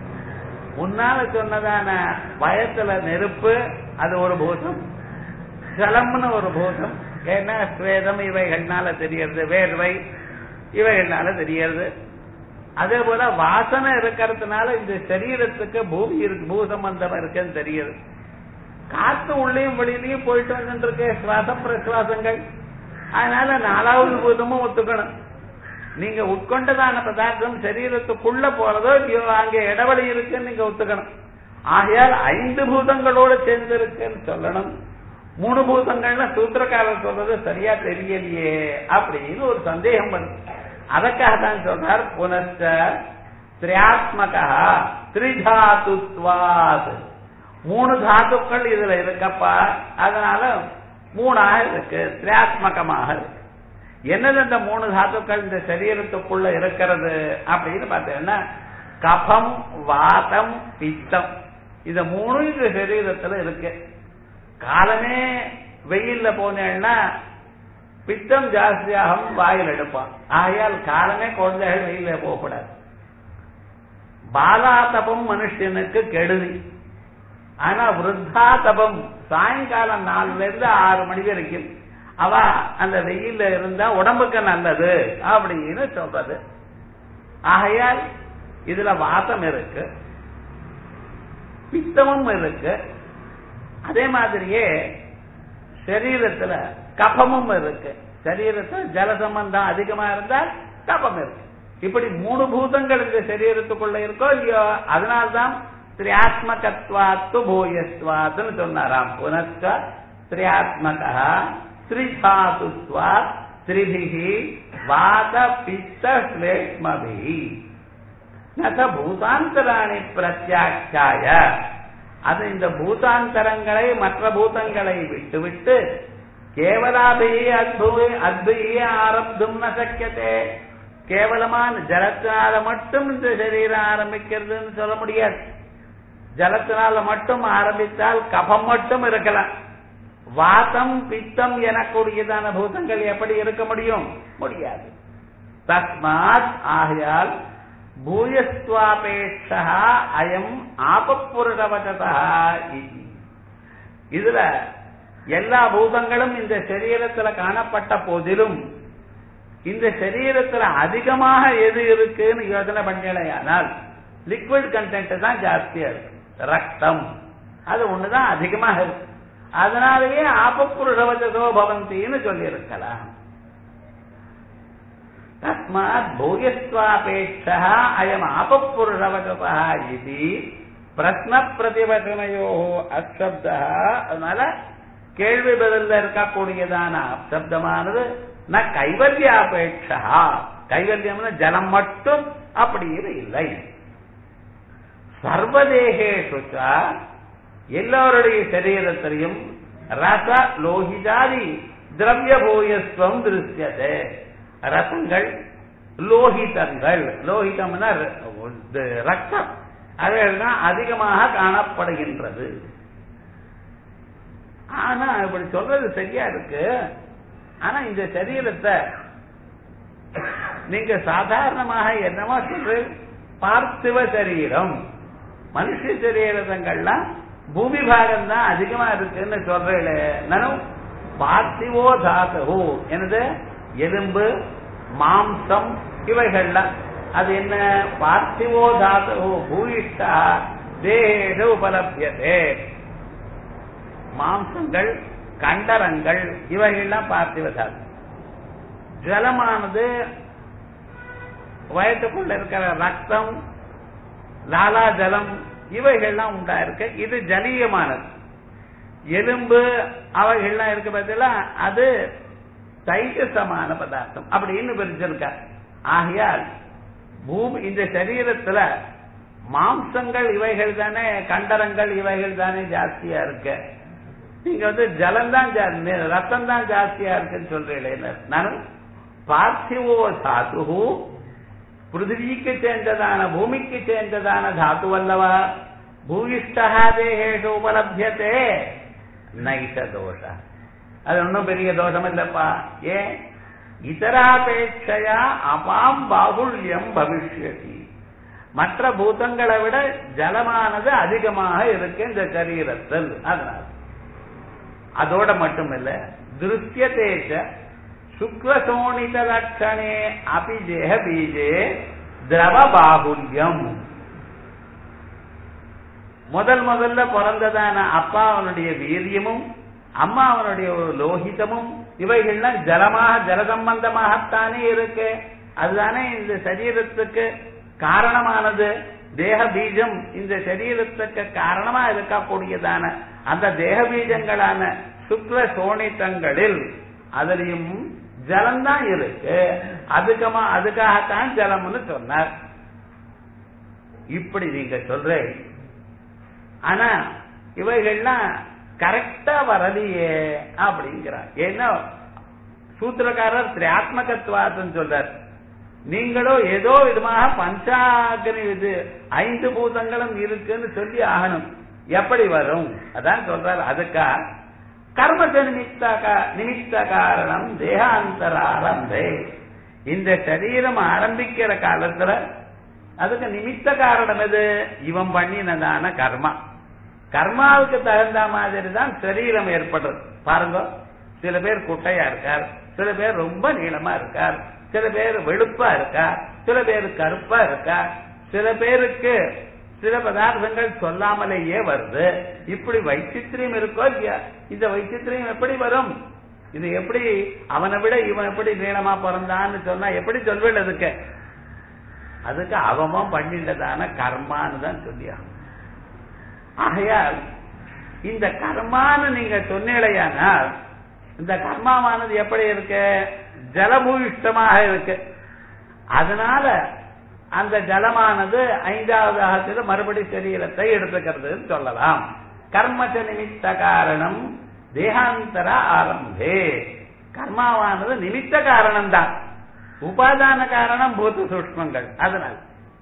முன்னால சொன்னதான வயத்துல நெருப்பு அது ஒரு பூதம் ஜலம்னு ஒரு பூதம் ஏன்னா ஸ்வேதம் இவைகள்னால தெரியறது வேர்வை இவைகள்னால தெரியறது அதே போல வாசனை இருக்கிறதுனால இந்த சரீரத்துக்கு பூமி இருக்கு பூசம்பந்தம் இருக்குன்னு தெரியுது காத்து உள்ளேயும் வெளியிலையும் போயிட்டு வந்துட்டு இருக்கு சுவாச பிரசுவாசங்கள் அதனால நாலாவது பூதமும் ஒத்துக்கணும் நீங்க உட்கொண்டதான பதார்த்தம் சரீரத்துக்குள்ள போறதோ இல்லையோ அங்க இடவெளி இருக்குன்னு நீங்க ஒத்துக்கணும் ஆகையால் ஐந்து பூதங்களோடு சேர்ந்து இருக்குன்னு சொல்லணும் மூணு பூதங்கள்னா சூத்திரக்காரர் சொல்றது சரியா தெரியலையே அப்படின்னு ஒரு சந்தேகம் வருது அதற்காக தான் சொல்றார் புனச்ச திரியாத்மகா திரிதாத்துவாத் மூணு தாத்துக்கள் இதுல இருக்கப்பா அதனால மூணாக இருக்கு திரியாத்மகமாக இருக்கு என்னது இந்த மூணு தாத்துக்கள் இந்த சரீரத்துக்குள்ள இருக்கிறது அப்படின்னு பார்த்தீங்கன்னா கபம் வாதம் பித்தம் இந்த மூணு இந்த சரீரத்துல இருக்கு காலமே வெயில்ல போனேன்னா பித்தம் ஜாஸ்தியாகும் வாயில் எடுப்பான் ஆகையால் காலமே குழந்தைகள் வெயில போகக்கூடாது பாலாதபம் மனுஷனுக்கு கெடுதி ஆனா விருத்தா தபம் சாயங்காலம் நாலுல இருந்து ஆறு மணி வரைக்கும் அவ அந்த வெயில்ல இருந்தா உடம்புக்கு நல்லது அப்படின்னு சொல்றது ஆகையால் இதுல வாதம் இருக்கு பித்தமும் இருக்கு அதே மாதிரியே சரீரத்துல கபமும் இருக்கு சரீரத்துல ஜல சம்பந்தம் அதிகமா இருந்தால் கபம் இருக்கு இப்படி மூணு பூதங்கள் இந்த சரீரத்துக்குள்ள இருக்கோ இல்லையோ அதனால்தான் திரியாத்மகத்வாத்து பூயஸ்வாத்துன்னு சொன்னாராம் புனச்ச திரியாத்மகா திரிதாத்துவா திரிபிகி வாத பித்த ஸ்லேஷ்மபி நத பூதாந்தராணி பிரத்யாட்சாய அது இந்த பூதாந்தரங்களை மற்ற பூதங்களை விட்டுவிட்டு கேவலாபி அத்புவி அத்புய ஆரப்தும் ந சக்கியதே கேவலமான ஜலத்தினால மட்டும் இந்த சரீரம் ஆரம்பிக்கிறதுன்னு சொல்ல முடியாது ஜலத்தினால மட்டும் ஆரம்பித்தால் கபம் மட்டும் இருக்கலாம் வாதம் பித்தம் எனக்கூடியதான பூதங்கள் எப்படி இருக்க முடியும் முடியாது தஸ்மாத் ஆகையால் பூயஸ்வாபேட்சா அயம் ஆபப்புருடவதா இதுல எல்லா பூதங்களும் இந்த சரீரத்துல காணப்பட்ட போதிலும் இந்த சரீரத்துல அதிகமாக எது இருக்குன்னு யோசனை பண்ணலையானால் லிக்விட் கண்டென்ட் தான் ஜாஸ்தியா இருக்கு ரத்தம் அது ஒண்ணுதான் அதிகமாக இருக்கு அதனாலேயே ஆபப்புருஷவச்சதோ பவந்தின்னு சொல்லி இருக்கலாம் தஸ்மாத் பூயஸ்வாபேட்சா அயம் ஆபப்புருஷவச்சதா இது பிரஸ்ன பிரதிவச்சனையோ அசப்தா அதனால கேள்வி பதில இருக்கக்கூடியதான அப்சப்தமானது ந கைவல்யாபேட்சா கைவல்யம்னு ஜலம் மட்டும் அப்படின்னு இல்லை சர்வதேகேஷு எல்லோருடைய சரீரத்திலையும் ரச லோகிதாதி திரவிய பூயஸ்வம் திருஷ்யதே ரசங்கள் லோகிதங்கள் லோகிதம்னா ரத்தம் அவைகள்தான் அதிகமாக காணப்படுகின்றது ஆனா இப்படி சொல்றது சரியா இருக்கு ஆனா இந்த சரீரத்தை நீங்க சாதாரணமாக என்னமா சொல்ற பார்த்திவ சரீரம் மனுஷ சரீரங்கள்லாம் பூமி பாகம் தான் அதிகமா இருக்குன்னு சொல்றேன் நானும் பார்த்திவோ தாத்து எனது எலும்பு மாம்சம் இவைகள்லாம் அது என்ன பார்த்திவோ தாத்து பூயிஷ்டா தேக உபலபியதே மாம்சங்கள் கண்டரங்கள் இவைகள்லாம் பார்த்திவ தாத்து ஜலமானது வயத்துக்குள்ள இருக்கிற ரத்தம் லாலா ஜலம் இவைகள்லாம் உண்டா இருக்கு இது ஜலீயமானது எலும்பு அவைகள்லாம் இருக்கு பார்த்தீங்களா அது தைஜசமான பதார்த்தம் அப்படின்னு பிரிச்சிருக்க ஆகையால் பூமி இந்த சரீரத்துல மாம்சங்கள் இவைகள் தானே கண்டரங்கள் இவைகள் தானே ஜாஸ்தியா இருக்கு நீங்க வந்து ஜலம் தான் ரத்தம் தான் ஜாஸ்தியா இருக்குன்னு சொல்றீங்களே நானும் பார்த்திவோ தாத்து பிருத்திவிக்கு சேர்ந்ததான பூமிக்கு சேர்ந்ததான தாத்துவல்லவா பூயிஷ்டா தேகேஷு உபலபியத்தே நைச தோஷ அது ஒன்றும் பெரிய தோஷம் இல்லப்பா ஏன் இதராபேட்சையா அபாம் பாகுல்யம் பவிஷ்யதி மற்ற பூதங்களை விட ஜலமானது அதிகமாக இருக்கு இந்த சரீரத்தில் அதனால் அதோட மட்டுமில்ல திருஷ்யதேச சுக்ரசோணித லட்சணே அபி தேக பீஜே திரவ பாகுல்யம் முதல் முதல்ல பிறந்ததான அப்பா அவனுடைய வீரியமும் அம்மா அவனுடைய ஒரு லோகிதமும் இவைகள்லாம் ஜலமாக ஜல சம்பந்தமாகத்தானே இருக்கு அதுதானே இந்த சரீரத்துக்கு காரணமானது தேக பீஜம் இந்த சரீரத்துக்கு காரணமா இருக்கக்கூடியதான அந்த தேக பீஜங்களான சுக்ல சோனித்தங்களில் அதுலயும் ஜலம்தான் இருக்கு அதுக்கமா அதுக்காகத்தான் ஜலம்னு சொன்னார் இப்படி நீங்க சொல்றேன் ஆனா இவைகள்லாம் கரெக்டா வரலையே அப்படிங்கிறார் ஏன்னா சூத்திரக்காரர் திரியாத்மகத்துவாதம் சொல்றார் நீங்களோ ஏதோ விதமாக பஞ்சாகனி இது ஐந்து பூதங்களும் இருக்குன்னு சொல்லி ஆகணும் எப்படி வரும் அதான் சொல்றாரு அதுக்கா கர்மச நிமித்த நிமித்த காரணம் தேகாந்தராரம்பே இந்த சரீரம் ஆரம்பிக்கிற காலத்துல அதுக்கு நிமித்த காரணம் எது இவன் பண்ணினதான கர்மா கர்மாவுக்கு தகுந்த மாதிரி தான் சரீரம் ஏற்படுறது பாருங்க சில பேர் குட்டையா இருக்கார் சில பேர் ரொம்ப நீளமா இருக்கார் சில பேர் வெளுப்பா இருக்கார் சில பேர் கருப்பா இருக்கார் சில பேருக்கு சில பதார்த்தங்கள் சொல்லாமலேயே வருது இப்படி வைச்சித்திரியம் இருக்கோ இல்லையா இந்த வைச்சித்திரியம் எப்படி வரும் இது எப்படி அவனை விட இவன் எப்படி நீளமா பிறந்தான்னு சொன்னா எப்படி சொல்வேன் அதுக்கு அதுக்கு அவமும் பண்ணிட்டதான கர்மான்னு தான் சொல்லியா ஆகையால் இந்த கர்மான்னு நீங்க சொன்னீழையானால் இந்த கர்மாவானது எப்படி இருக்கு ஜலபூயிஷ்டமாக இருக்கு அதனால அந்த ஜலமானது ஐந்தாவது ஆகத்தில் மறுபடி சரீரத்தை எடுத்துக்கிறதுன்னு சொல்லலாம் கர்மச்ச நிமித்த காரணம் தேகாந்தர ஆரம்பே கர்மாவானது நிமித்த காரணம் தான் உபாதான காரணம் பூத சூஷ்மங்கள் அதனால்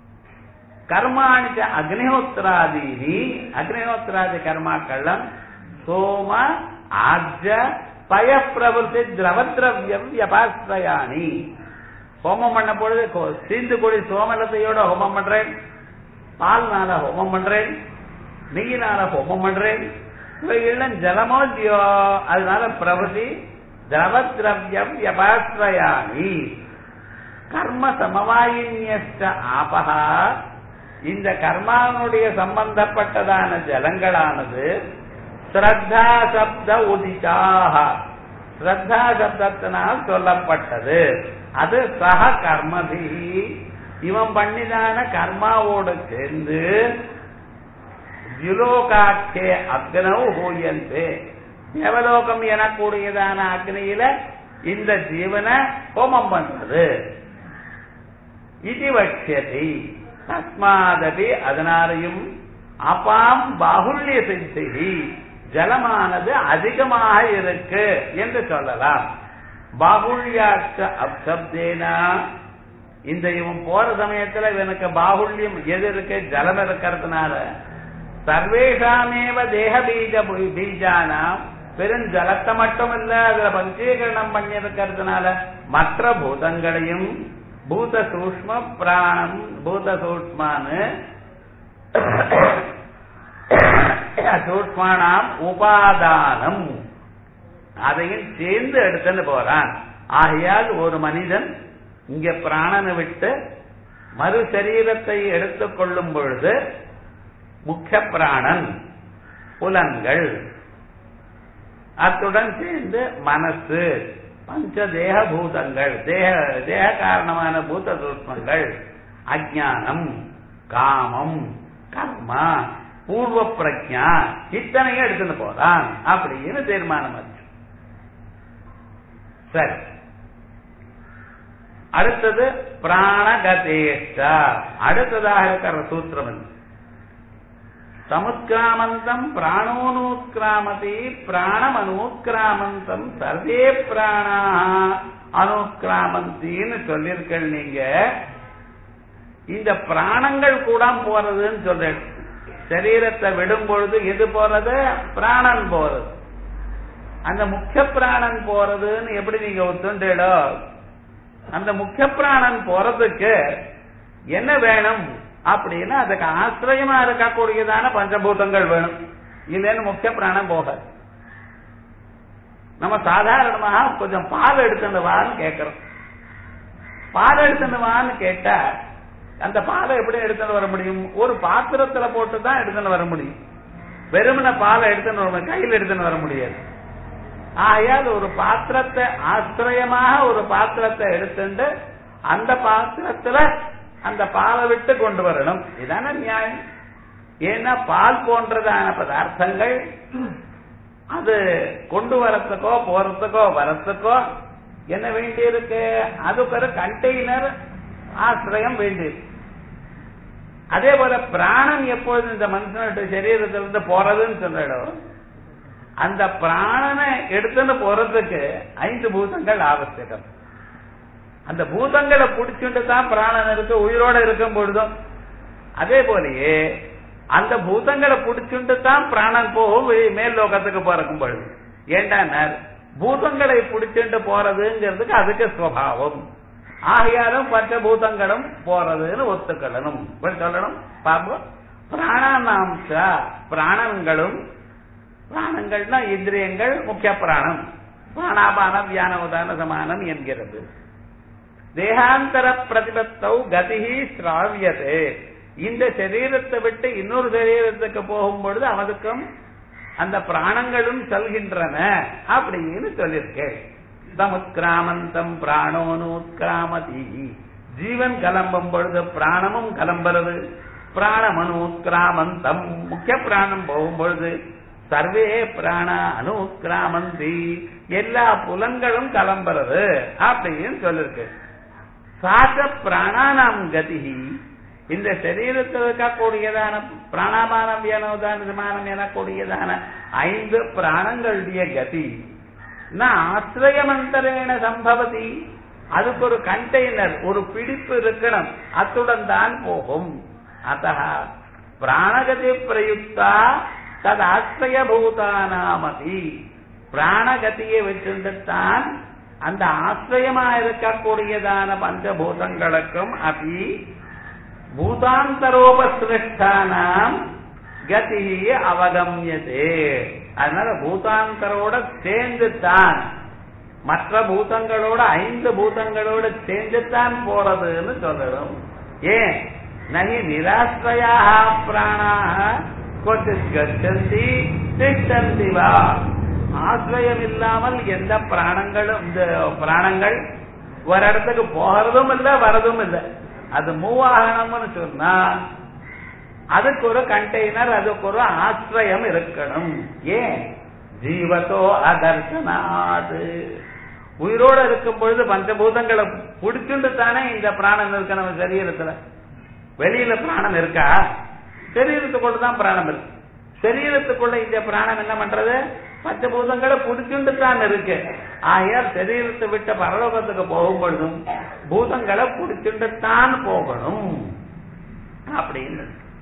கர்மாணிச்ச அக்னிஹோத்திராதீனி அக்னிஹோத்திராதி கர்மாக்கள்லாம் சோம ஆஜ பய பிரவருத்தி திரவத்ரவியம் வியபாஸ்ரயாணி ஹோமம் பண்ண பொழுது சீந்து கொடி சோமலத்தையோட ஹோமம் பண்றேன் பால்னால ஹோமம் பண்றேன் நெய்யினால ஹோமம் பண்றேன் இவைகள்லாம் ஜலமோ இல்லையோ அதனால பிரவதி திரவத்ரவியம் வியபாஸ்ரயாணி கர்ம சமவாயின்யஸ்ட ஆபகா இந்த கர்மாவனுடைய சம்பந்தப்பட்டதான ஜலங்களானது ஸ்ரத்தா சப்த உதிதாக ஸ்ரத்தா சப்தத்தினால் சொல்லப்பட்டது அது சக கர்மதி இவன் பண்ணிதான கர்மாவோடு சேர்ந்து ஜுலோகாட்சே அக்னவு ஹூயந்தே தேவலோகம் எனக்கூடியதான அக்னியில இந்த ஜீவனை ஹோமம் பண்றது இது வட்சியதி தஸ்மாதபி அதனாலையும் அப்பாம் பாகுல்ய சித்தி ஜலமானது அதிகமாக இருக்கு என்று சொல்லலாம் பாகுல்யாச்ச அப்சப்தேனா இந்த இவன் போற சமயத்துல இவனுக்கு பாகுல்யம் எது இருக்கு ஜலம் இருக்கிறதுனால சர்வேஷாமேவ தேக பீஜ பீஜானாம் வெறும் ஜலத்தை மட்டும் இல்ல அதுல பஞ்சீகரணம் பண்ணி இருக்கிறதுனால மற்ற பூதங்களையும் பூத சூஷ்ம பிராணம் பூத சூஷ்மான்னு சூஷ்மானாம் உபாதானம் அதையும் சேர்ந்து எடுத்துன்னு போறான் ஆகையால் ஒரு மனிதன் இங்க பிராணனை விட்டு மறு சரீரத்தை எடுத்துக் கொள்ளும் பொழுது முக்கிய பிராணன் புலன்கள் அத்துடன் சேர்ந்து மனசு பஞ்ச தேக பூதங்கள் தேக தேக காரணமான பூத சூஷ்மங்கள் அஜானம் காமம் கர்மா பூர்வ பிரஜா இத்தனையும் எடுத்துட்டு போறான் அப்படின்னு தீர்மானம் ஆச்சு சரி அடுத்தது பிராணகதேஷ்டா அடுத்ததாக இருக்கிற சூத்திரம் என்ன சமுத்கிராமந்தம் பிராணோனுக்கிராமதி பிராணம் அனுக்கிராமந்தம் சர்வே பிராணா அனுக்கிராமந்தின்னு சொல்லியிருக்கள் நீங்க இந்த பிராணங்கள் கூட போறதுன்னு சொல்றேன் சரீரத்தை விடும் பொழுது எது போறது பிராணன் போறது அந்த முக்கிய பிராணன் போறதுன்னு எப்படி நீங்க ஒத்துண்டேடோ அந்த முக்கிய பிராணன் போறதுக்கு என்ன வேணும் அப்படின்னா அதுக்கு ஆசிரியமா இருக்கக்கூடியதான பஞ்சபூதங்கள் வேணும் இல்லைன்னு முக்கிய பிராணம் போகாது நம்ம சாதாரணமாக கொஞ்சம் பால் எடுத்துட்டு வான்னு கேட்கிறோம் பால் எடுத்துட்டு வான்னு கேட்டா அந்த பாலை எப்படி எடுத்துட்டு வர முடியும் ஒரு பாத்திரத்துல போட்டு தான் எடுத்துட்டு வர முடியும் வெறுமன பாலை எடுத்துட்டு வர கையில் எடுத்துட்டு வர முடியாது ஆகையால் ஒரு பாத்திரத்தை ஆசிரியமாக ஒரு பாத்திரத்தை எடுத்துட்டு அந்த பாத்திரத்துல அந்த பாலை விட்டு கொண்டு வரணும் இதான நியாயம் ஏன்னா பால் போன்றதான பதார்த்தங்கள் அது கொண்டு வரத்துக்கோ போறதுக்கோ வரத்துக்கோ என்ன வேண்டி இருக்கு அதுக்கு ஒரு கண்டெய்னர் ஆசிரியம் வேண்டியிருக்கு அதே போல பிராணன் எப்பொழுது இந்த மனுஷனுடைய சரீரத்திலிருந்து போறதுன்னு சொல்லிடும் அந்த பிராணனை எடுத்துன்னு போறதுக்கு ஐந்து பூதங்கள் ஆவசியகம் அந்த பூதங்களை பிடிச்சுட்டு தான் பிராணன் இருக்கு உயிரோட இருக்கும் பொழுதும் அதே போலயே அந்த பூதங்களை பிடிச்சுட்டு தான் பிராணன் போகும் வெளி- மேல் லோகத்துக்கு போறக்கும் பொழுது ஏண்டா பூதங்களை பிடிச்சுட்டு போறதுங்கிறதுக்கு அதுக்கு சுவாவம் ஆகையாலும் பஞ்ச பூதங்களும் போறதுன்னு ஒத்துக்கொள்ளணும் இப்படி சொல்லணும் பாப்போம் பிராணானாம்ச பிராணங்களும் பிராணங்கள்னா இந்திரியங்கள் முக்கிய பிராணம் பிராணாபானம் வியான உதான சமானம் என்கிறது தேகாந்தர பிரதிபத்தௌ கதிகி ஸ்ராவியதே இந்த சரீரத்தை விட்டு இன்னொரு சரீரத்துக்கு போகும் பொழுது அவனுக்கும் அந்த பிராணங்களும் செல்கின்றன அப்படின்னு சொல்லியிருக்கேன் தமுத்கிராமந்தம் பிராணோனுத்கிராமதி ஜீவன் கிளம்பும் பொழுது பிராணமும் கிளம்புறது பிராணமனுத்கிராமந்தம் முக்கிய பிராணம் போகும் பொழுது சர்வே பிராண அனுக்கிராமந்தி எல்லா புலன்களும் கிளம்புறது அப்படின்னு சொல்லிருக்கு சாச்ச பிராணானாம் கதிகி இந்த சரீரத்தில் இருக்கக்கூடியதான பிராணாபான வியனோதான விமானம் எனக்கூடியதான ஐந்து பிராணங்களுடைய கதி நான் ஆசிரியமந்தரேன சம்பவதி அதுக்கு ஒரு கண்டெய்னர் ஒரு பிடிப்பு இருக்கணும் அத்துடன் தான் போகும் அத்த பிராணகதி பிரயுக்தா தது ஆசிரியபூதானாமதி பிராணகதியை வச்சிருந்துத்தான் அந்த ஆசிரியமா இருக்கக்கூடியதான பஞ்சபூதங்களுக்கும் அபி பூதாந்தரோபசிருஷ்டானாம் கதி அவகமியதே அதனால பூதாந்தரோட சேர்ந்து தான் மற்ற பூதங்களோட ஐந்து பூதங்களோட சேர்ந்து தான் போறதுன்னு சொல்லணும் ஏன் நகி நிராசிரயாக பிராணாக கொச்சித் கச்சந்தி திஷ்டந்தி வா ஆசிரியம் இல்லாமல் எந்த பிராணங்களும் இந்த பிராணங்கள் ஒரு இடத்துக்கு போகிறதும் இல்லை வரதும் இல்லை அது மூவ் ஆகணும்னு சொன்னா அதுக்கு ஒரு கண்டெய்னர் அதுக்கு ஒரு ஆசிரியம் இருக்கணும் ஏன் ஜீவத்தோ அதர்சனாது உயிரோட இருக்கும் பொழுது பஞ்சபூதங்களை பிடிச்சுட்டு தானே இந்த பிராணம் இருக்கு நம்ம சரீரத்துல வெளியில பிராணம் இருக்கா சரீரத்துக்குள்ள தான் பிராணம் இருக்கு சரீரத்துக்குள்ள இந்த பிராணம் என்ன பண்றது பஞ்சபூதங்களை பிடிச்சுட்டு தான் இருக்கு ஆகையால் சரீரத்தை விட்ட பரலோகத்துக்கு போகும் பொழுதும் பூதங்களை பிடிச்சுட்டு தான் போகணும் அப்படின்னு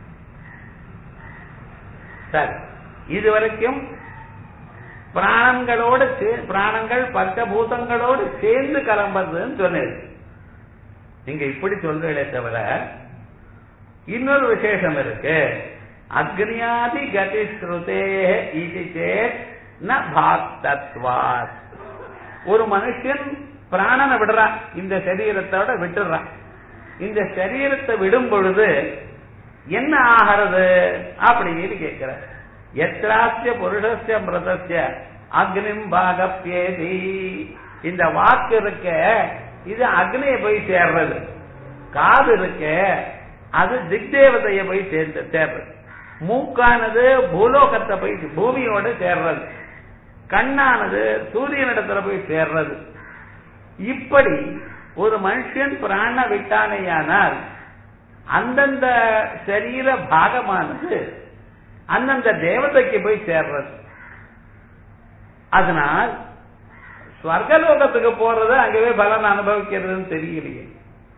சரி இது வரைக்கும் பிராணங்களோடு சே- பிராணங்கள் பஞ்சபூதங்களோடு சேர்ந்து கிளம்புறதுன்னு சொன்னது நீங்க இப்படி சொல்றீங்களே தவிர இன்னொரு விசேஷம் இருக்கு அக்னியாதி கதி ஸ்ருதே இது சேத் ந பாக்தத்வாத் ஒரு மனுஷன் பிராணனை விடுறான் இந்த சரீரத்தோட விட்டுறான் இந்த சரீரத்தை விடும் பொழுது என்ன ஆகிறது அப்படின்னு கேட்கிற எத்ராசிய புருஷஸ்ய மிருதஸ்ய அக்னிம் பாகப்பியேதி இந்த வாக்கு இருக்க இது அக்னியை போய் சேர்றது காது இருக்க அது திக்தேவதைய போய் சேர்ந்து சேர்றது மூக்கானது பூலோகத்தை போய் பூமியோட சேர்றது கண்ணானது சூரியனிடத்துல போய் சேர்றது இப்படி ஒரு மனுஷன் பிராண விட்டானேயானால் அந்தந்த சரீர பாகமானது அந்தந்த தேவதைக்கு போய் சேர்றது அதனால் ஸ்வர்கலோகத்துக்கு போறது அங்கவே பலன் அனுபவிக்கிறதுன்னு தெரியலையே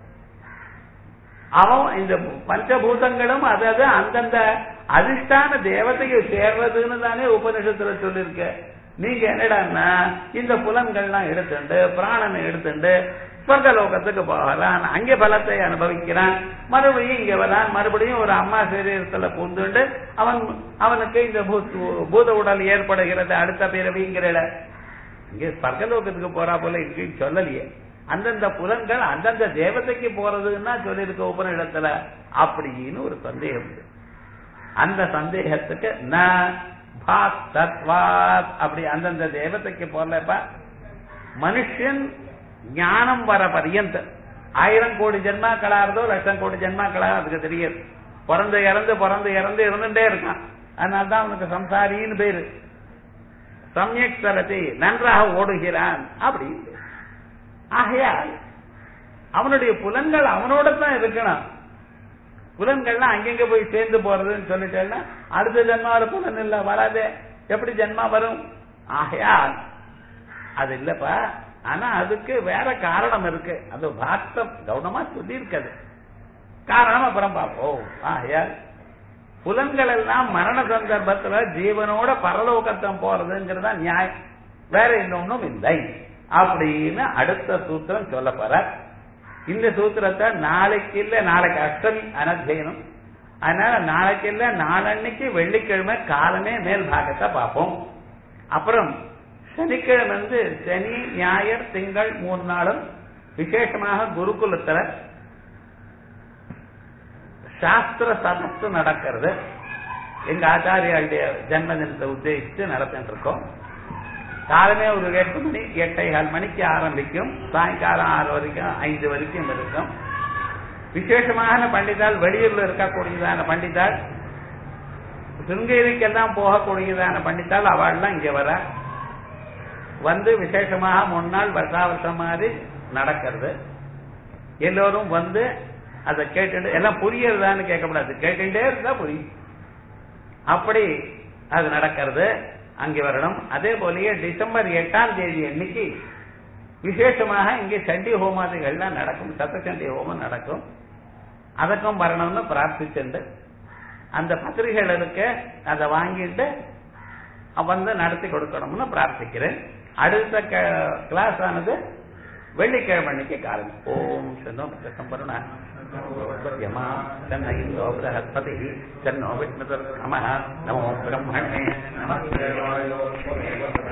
அவன் இந்த பஞ்சபூதங்களும் அதாவது அந்தந்த அதிஷ்டான தேவதையை சேர்றதுன்னு தானே உபனிஷத்துல சொல்லிருக்க நீங்க என்னடான்னா இந்த புலன்கள்லாம் எடுத்துண்டு பிராணனை எடுத்துண்டு சொர்க்கலோகத்துக்கு போகலாம் அங்கே பலத்தை அனுபவிக்கிறான் மறுபடியும் இங்க வரான் மறுபடியும் ஒரு அம்மா சரீரத்துல பூந்துண்டு அவன் அவனுக்கு இந்த பூ- பூத உடல் ஏற்படுகிறது அடுத்த பிறவிங்கிற இங்க ஸ்வர்கலோகத்துக்கு போறா போல இங்கேயும் சொல்லலையே அந்தந்த புலன்கள் அந்தந்த தேவதைக்கு போறதுன்னா சொல்லியிருக்க உபநிடத்துல அப்படின்னு ஒரு சந்தேகம் இருக்கு. அந்த சந்தேகத்துக்கு ந பாத் தத்வாத் அப்படி அந்தந்த தேவதைக்கு போலப்ப மனுஷன் ஞானம் வர பரியந்த ஆயிரம் கோடி ஜென்மாக்களா இருந்தோ லட்சம் கோடி ஜென்மாக்களா அதுக்கு தெரியாது பிறந்து இறந்து பிறந்து இறந்து இருந்துட்டே இருக்கான் அதனால்தான் அவனுக்கு சம்சாரின்னு பேரு சமயக் சரதி நன்றாக ஓடுகிறான் அப்படி ஆகையால் அவனுடைய புலன்கள் அவனோட தான் இருக்கணும் புலன்கள்லாம் அங்கங்க போய் சேர்ந்து போறதுன்னு சொல்லிட்டேன்னா அடுத்த ஜென்மாவில புலன் இல்ல வராதே எப்படி ஜென்மா வரும் ஆகையால் அது இல்லப்பா ஆனா அதுக்கு வேற காரணம் இருக்கு அது வாஸ்தம் கவனமா சொல்லி இருக்காது காரணம் அப்புறம் பார்ப்போம் ஆகையால் புலன்கள் எல்லாம் மரண சந்தர்ப்பத்துல ஜீவனோட பரலோகத்தம் போறதுங்கிறதா நியாயம் வேற இன்னொன்னும் இல்லை அப்படின்னு அடுத்த சூத்திரம் சொல்ல போற இந்த சூத்திரத்தை நாளைக்கு இல்ல நாளைக்கு அஷ்டமி அனத்தியனம் அதனால நாளைக்கு இல்ல நாளன்னைக்கு வெள்ளிக்கிழமை காலமே மேல் பாகத்தை பார்ப்போம் அப்புறம் சனிக்கிழமை வந்து சனி ஞாயிறு திங்கள் மூணு நாளும் விசேஷமாக குருகுலத்துல சாஸ்திர சதத்து நடக்கிறது எங்க ஆச்சாரியாளுடைய ஜன்மதினத்தை உத்தேசித்து நடத்திட்டு இருக்கோம் காலமே ஒரு எட்டு மணி எட்டை கால் மணிக்கு ஆரம்பிக்கும் சாயங்காலம் ஆறு வரைக்கும் ஐந்து வரைக்கும் இருக்கும் விசேஷமான பண்டிதால் வெளியூர்ல இருக்கக்கூடியதான பண்டிதால் சிருங்கேரிக்கெல்லாம் போகக்கூடியதான பண்டிதால் அவள்லாம் இங்க வர வந்து விசேஷமாக மூணு நாள் வருஷா வருஷம் மாதிரி நடக்கிறது எல்லோரும் வந்து அதை கேட்டுட்டு எல்லாம் புரியறதான்னு கேட்கக்கூடாது கேட்டுட்டே இருந்தா புரியும் அப்படி அது நடக்கிறது அங்கே வரணும் அதே போலயே டிசம்பர் எட்டாம் தேதி அன்னைக்கு விசேஷமாக இங்கே சண்டி ஹோமாதிகள்லாம் நடக்கும் சத்தசண்டி ஹோமம் நடக்கும் அதற்கும் வரணும்னு பிரார்த்திச்சுண்டு அந்த பத்திரிகைகள் இருக்க அதை வாங்கிட்டு வந்து நடத்தி கொடுக்கணும்னு பிரார்த்திக்கிறேன் அடுத்த கிளாஸ் ஆனது வெள்ளிக்கிழமை அன்னைக்கு காலம் ஓம் சன்னோ சம்பரண யமா தன்னை பதி தன்னோ விஷ்ணு நம நமோ பிரம்மணே நம